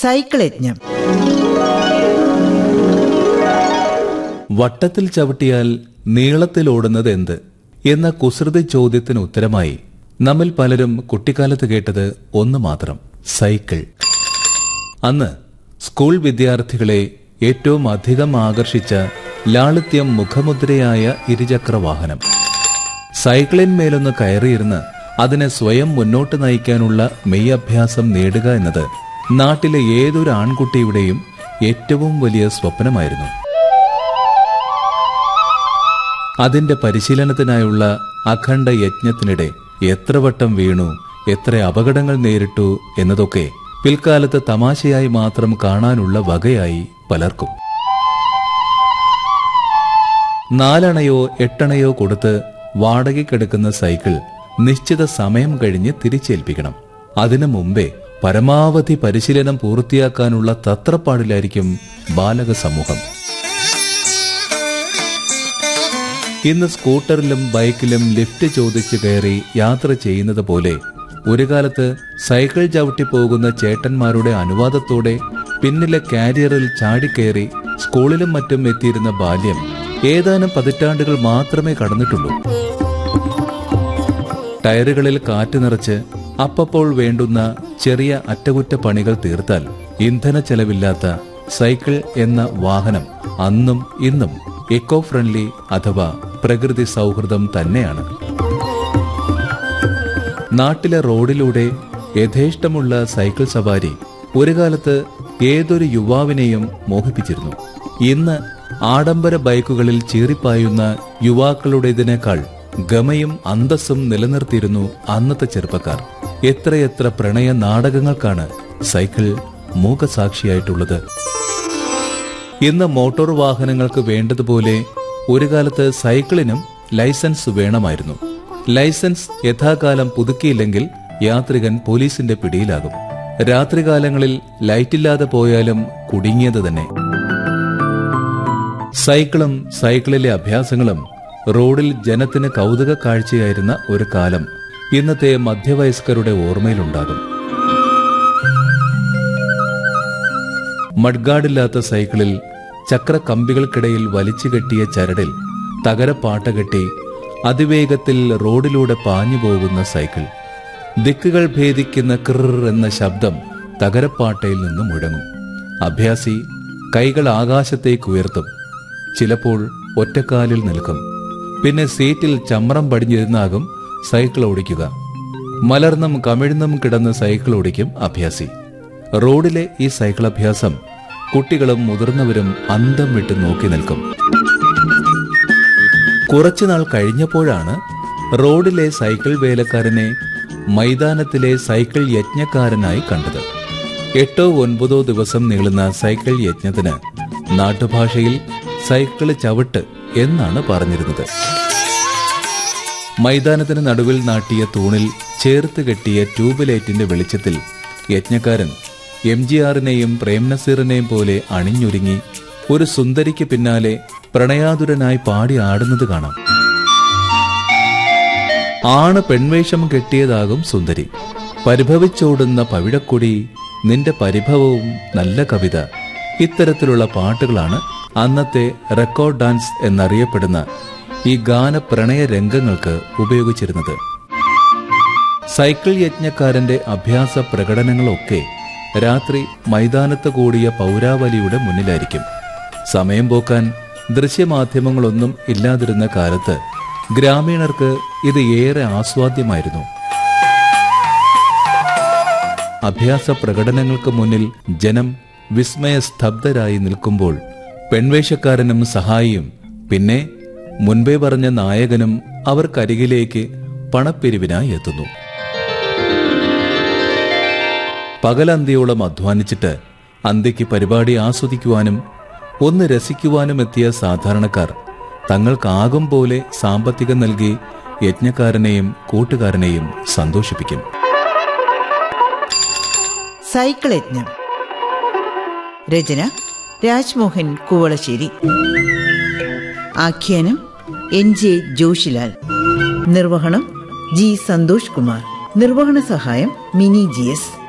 cycle യജ്ഞം വട്ടത്തിൽ ചവിട്ടിയാൽ നീളത്തിൽ ഓടുന്നത് എന്ത് എന്ന കുസൃതി ചോദ്യത്തിന് ഉത്തരമായി നമ്മിൽ പലരും കുട്ടിക്കാലത്ത് കേട്ടത് ഒന്ന് മാത്രം സൈക്കിൾ അന്ന് സ്കൂൾ വിദ്യാർത്ഥികളെ ഏറ്റവും അധികം ആകർഷിച്ച ലാളിത്യം മുഖമുദ്രയായ ഇരുചക്ര വാഹനം സൈക്കിളിന്മേലൊന്ന് കയറിയിരുന്ന് അതിനെ സ്വയം മുന്നോട്ട് നയിക്കാനുള്ള മെയ് അഭ്യാസം നേടുക എന്നത് നാട്ടിലെ ഏതൊരു ആൺകുട്ടിയുടെയും ഏറ്റവും വലിയ സ്വപ്നമായിരുന്നു അതിന്റെ പരിശീലനത്തിനായുള്ള അഖണ്ഡ യജ്ഞത്തിനിടെ എത്ര വട്ടം വീണു എത്ര അപകടങ്ങൾ നേരിട്ടു എന്നതൊക്കെ പിൽക്കാലത്ത് തമാശയായി മാത്രം കാണാനുള്ള വകയായി പലർക്കും നാലണയോ എട്ടണയോ കൊടുത്ത് വാടകയ്ക്കെടുക്കുന്ന സൈക്കിൾ നിശ്ചിത സമയം കഴിഞ്ഞ് തിരിച്ചേൽപ്പിക്കണം അതിനു മുമ്പേ പരമാവധി പരിശീലനം പൂർത്തിയാക്കാനുള്ള തത്രപ്പാടിലായിരിക്കും ബാലക സമൂഹം ഇന്ന് സ്കൂട്ടറിലും ബൈക്കിലും ലിഫ്റ്റ് ചോദിച്ചു കയറി യാത്ര ചെയ്യുന്നത് പോലെ ഒരു കാലത്ത് സൈക്കിൾ ചവിട്ടി പോകുന്ന ചേട്ടന്മാരുടെ അനുവാദത്തോടെ പിന്നിലെ കാരിയറിൽ ചാടിക്കയറി സ്കൂളിലും മറ്റും എത്തിയിരുന്ന ബാല്യം ഏതാനും പതിറ്റാണ്ടുകൾ മാത്രമേ കടന്നിട്ടുള്ളൂ ടയറുകളിൽ കാറ്റ് നിറച്ച് അപ്പപ്പോൾ വേണ്ടുന്ന ചെറിയ അറ്റകുറ്റപ്പണികൾ തീർത്താൽ ഇന്ധന ചെലവില്ലാത്ത സൈക്കിൾ എന്ന വാഹനം അന്നും ഇന്നും എക്കോ ഫ്രണ്ട്ലി അഥവാ പ്രകൃതി സൗഹൃദം തന്നെയാണ് നാട്ടിലെ റോഡിലൂടെ യഥേഷ്ടമുള്ള സൈക്കിൾ സവാരി ഒരു കാലത്ത് ഏതൊരു യുവാവിനെയും മോഹിപ്പിച്ചിരുന്നു ഇന്ന് ആഡംബര ബൈക്കുകളിൽ ചീറിപ്പായുന്ന യുവാക്കളുടേതിനേക്കാൾ ഗമയും അന്തസ്സും നിലനിർത്തിയിരുന്നു അന്നത്തെ ചെറുപ്പക്കാർ എത്രയെത്ര പ്രണയ നാടകങ്ങൾക്കാണ് സൈക്കിൾ മൂകസാക്ഷിയായിട്ടുള്ളത് ഇന്ന് മോട്ടോർ വാഹനങ്ങൾക്ക് വേണ്ടതുപോലെ ഒരു കാലത്ത് സൈക്കിളിനും ലൈസൻസ് വേണമായിരുന്നു ലൈസൻസ് യഥാകാലം പുതുക്കിയില്ലെങ്കിൽ യാത്രികൻ പോലീസിന്റെ പിടിയിലാകും രാത്രികാലങ്ങളിൽ ലൈറ്റില്ലാതെ പോയാലും കുടുങ്ങിയത് തന്നെ സൈക്കിളും സൈക്കിളിലെ അഭ്യാസങ്ങളും റോഡിൽ ജനത്തിന് കൗതുക കാഴ്ചയായിരുന്ന ഒരു കാലം ഇന്നത്തെ മധ്യവയസ്കരുടെ ഓർമ്മയിലുണ്ടാകും മഡ്ഗാർഡില്ലാത്ത സൈക്കിളിൽ ചക്രക്കമ്പികൾക്കിടയിൽ വലിച്ചു കെട്ടിയ ചരടിൽ തകരപ്പാട്ട കെട്ടി അതിവേഗത്തിൽ റോഡിലൂടെ പാഞ്ഞു പോകുന്ന സൈക്കിൾ ദിക്കുകൾ ഭേദിക്കുന്ന കിർ എന്ന ശബ്ദം തകരപ്പാട്ടയിൽ നിന്ന് മുഴങ്ങും അഭ്യാസി കൈകൾ ആകാശത്തേക്ക് ഉയർത്തും ചിലപ്പോൾ ഒറ്റക്കാലിൽ നിൽക്കും പിന്നെ സീറ്റിൽ ചമ്രം പടിഞ്ഞിരുന്നാകും സൈക്കിൾ ഓടിക്കുക മലർന്നും കമിഴ്ന്നും കിടന്ന് സൈക്കിൾ ഓടിക്കും അഭ്യാസി റോഡിലെ ഈ സൈക്കിൾ അഭ്യാസം കുട്ടികളും മുതിർന്നവരും അന്തം വിട്ട് നോക്കി നിൽക്കും കുറച്ചുനാൾ കഴിഞ്ഞപ്പോഴാണ് റോഡിലെ സൈക്കിൾ വേലക്കാരനെ മൈതാനത്തിലെ സൈക്കിൾ യജ്ഞക്കാരനായി കണ്ടത് എട്ടോ ഒൻപതോ ദിവസം നീളുന്ന സൈക്കിൾ യജ്ഞത്തിന് നാട്ടുഭാഷയിൽ സൈക്കിൾ ചവിട്ട് എന്നാണ് പറഞ്ഞിരുന്നത് മൈതാനത്തിന് നടുവിൽ നാട്ടിയ തൂണിൽ ചേർത്ത് കെട്ടിയ ട്യൂബ് ലൈറ്റിന്റെ വെളിച്ചത്തിൽ യജ്ഞക്കാരൻ എം ജി ആറിനെയും പ്രേംനസീറിനെയും പോലെ അണിഞ്ഞൊരുങ്ങി ഒരു സുന്ദരിക്ക് പിന്നാലെ പ്രണയാതുരനായി പാടി ആടുന്നത് കാണാം ആണ് പെൺവേഷം കെട്ടിയതാകും സുന്ദരി പരിഭവിച്ചോടുന്ന പവിഴക്കൊടി നിന്റെ പരിഭവവും നല്ല കവിത ഇത്തരത്തിലുള്ള പാട്ടുകളാണ് അന്നത്തെ റെക്കോർഡ് ഡാൻസ് എന്നറിയപ്പെടുന്ന ഈ ഗാന പ്രണയ രംഗങ്ങൾക്ക് ഉപയോഗിച്ചിരുന്നത് സൈക്കിൾ യജ്ഞക്കാരന്റെ അഭ്യാസ പ്രകടനങ്ങളൊക്കെ രാത്രി മൈതാനത്ത് കൂടിയ പൗരാവലിയുടെ മുന്നിലായിരിക്കും സമയം പോക്കാൻ ദൃശ്യമാധ്യമങ്ങളൊന്നും ഇല്ലാതിരുന്ന കാലത്ത് ഗ്രാമീണർക്ക് ഇത് ഏറെ ആസ്വാദ്യമായിരുന്നു അഭ്യാസ പ്രകടനങ്ങൾക്ക് മുന്നിൽ ജനം വിസ്മയസ്തബ്ധരായി നിൽക്കുമ്പോൾ പെൺവേഷക്കാരനും സഹായിയും പിന്നെ മുൻപേ പറഞ്ഞ നായകനും അവർക്കരികിലേക്ക് പണപ്പിരിവിനായി എത്തുന്നു പകലന്തിയോളം അധ്വാനിച്ചിട്ട് അന്ത്യയ്ക്ക് പരിപാടി ആസ്വദിക്കുവാനും ഒന്ന് രസിക്കുവാനും എത്തിയ സാധാരണക്കാർ തങ്ങൾക്കാകും പോലെ സാമ്പത്തികം നൽകി യജ്ഞക്കാരനെയും കൂട്ടുകാരനെയും സന്തോഷിപ്പിക്കും സൈക്കിൾ യജ്ഞം രചന രാജ്മോഹൻ കൂവളശ്ശേരി ആഖ്യാനം എൻ ജെ ജോഷിലാൽ നിർവഹണം ജി സന്തോഷ് കുമാർ നിർവഹണ സഹായം മിനി ജി എസ്